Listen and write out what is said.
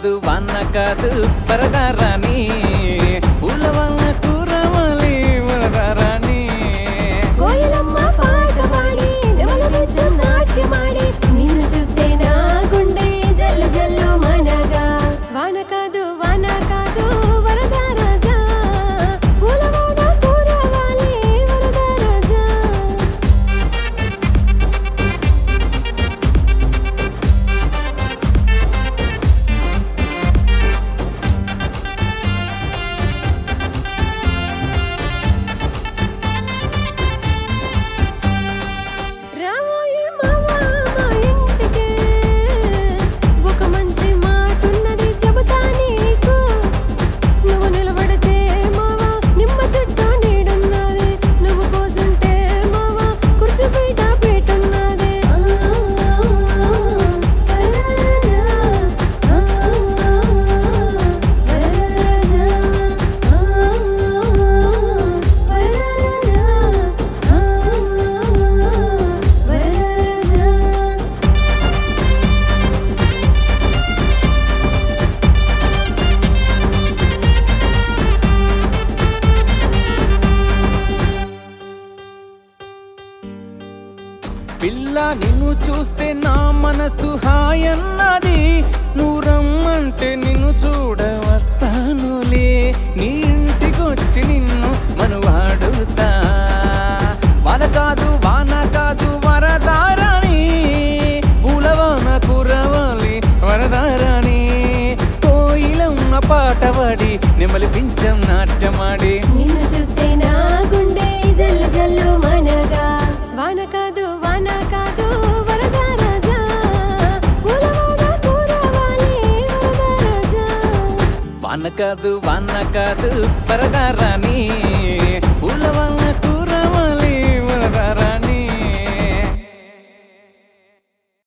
కాదు వాన కాదు వరదారాని పూల వల్ల కూరవాలి వరదారాని కోయిలమ్మ పాట పాడి నెమల బెచ్చం నాట్యమాడి నిన్ను చూస్తే నా గుండె జల్లు జల్లు మనగా వాన కాదు వాన కాదు వరద రాజా పూల వాన కూరవాలి వరద రాజా రామోయే మావా మా ఇంటికి ఒక మంచి మాటున్నది చెబుతా నీకు నువ్వు నిలబడితే మావా నిమ్మ చెట్టు నీడున్నది నువ్వు కోసుంటే మావా కుర్చీ పీట పీటున్నది పిల్ల నిన్ను చూస్తే నా మనసు హాయన్నది నువ్వు రమ్మంటే నిన్ను చూడ వస్తానులే నీ ఇంటికొచ్చి నిన్ను మనువాడుతా వాన కాదు వాన కాదు వరదారాని పూలవాన కురవాలి వరదారాని కోయిలమ్మ పాట పాడి నెమలి పించం నాట్యమాడి నిన్ను చూస్తే నా గుండె జల్లు జల్లు మనగా వాన కాదు వాన కాదు వరద రాజా పూలవాన కూరవాలి వరద రాజా వాన కాదు వాన కాదు వరదారాని పూల వల్ల